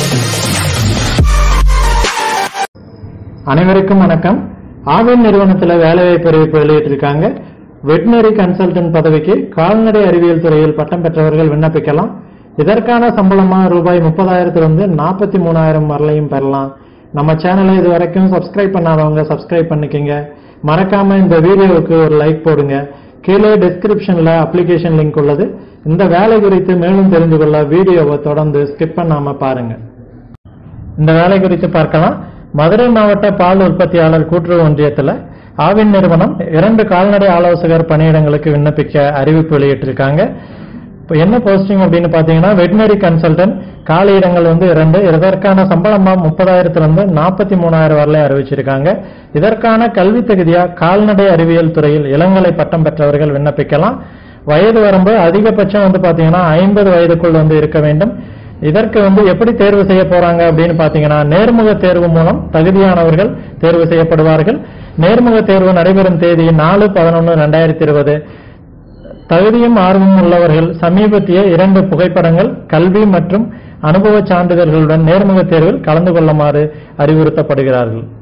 அனைவருக்கும் வணக்கம் ஆவின் நிறுவனத்துல வேலைவாய்ப்பு அறிவிப்பு வெளியிட்டிருக்காங்க வெட்டினரி கன்சல்டன்ட் பதவிக்கு கால்நடை அறிவியல் துறையில் பட்டம் பெற்றவர்கள் விண்ணப்பிக்கலாம் இதற்கான சம்பளமா ரூபாய் முப்பதாயிரத்திலிருந்து நாற்பத்தி மூணாயிரம் வரலையும் பெறலாம் நம்ம சேனலை இது வரைக்கும் சப்ஸ்கிரைப் பண்ணாதவங்க சப்ஸ்கிரைப் பண்ணிக்கங்க மறக்காம இந்த வீடியோவுக்கு ஒரு லைக் போடுங்க கீழே டிஸ்கிரிப்ஷன்ல அப்ளிகேஷன் லிங்க் உள்ளது இந்த வேலை குறித்து மேலும் தெரிந்து கொள்ள வீடியோவை தொடர்ந்து ஸ்கிப் பண்ணாம பாருங்க இந்த வேலை குறித்து பார்க்கலாம் மதுரை மாவட்ட பால் உற்பத்தியாளர் கூட்டுறவு ஒன்றியத்தில் ஆவின் நிறுவனம் இரண்டு கால்நடை ஆலோசகர் பணியிடங்களுக்கு விண்ணப்பிக்க அறிவிப்பு வெளியிட்டிருக்காங்க இப்போ என்ன போஸ்டிங் அப்படின்னு பார்த்தீங்கன்னா வெட்டினரி கன்சல்டன்ட் காலி இடங்கள் வந்து இரண்டு இதற்கான சம்பளமா முப்பதாயிரத்திலிருந்து நாற்பத்தி மூணாயிரம் வரல அறிவிச்சிருக்காங்க இதற்கான கல்வி தகுதியா கால்நடை அறிவியல் துறையில் இளங்கலை பட்டம் பெற்றவர்கள் விண்ணப்பிக்கலாம் வயது வரம்பு அதிகபட்சம் வந்து பாத்தீங்கன்னா ஐம்பது வயதுக்குள் வந்து இருக்க வேண்டும் இதற்கு வந்து எப்படி தேர்வு செய்ய போறாங்க அப்படின்னு பாத்தீங்கன்னா நேர்முக தேர்வு மூலம் தகுதியானவர்கள் தேர்வு செய்யப்படுவார்கள் நேர்முக தேர்வு நடைபெறும் தேதி நாலு பதினொன்று ரெண்டாயிரத்தி இருபது தகுதியும் ஆர்வமும் உள்ளவர்கள் சமீபத்திய இரண்டு புகைப்படங்கள் கல்வி மற்றும் அனுபவ சான்றிதழ்களுடன் நேர்முக தேர்வில் கலந்து கொள்ளுமாறு அறிவுறுத்தப்படுகிறார்கள்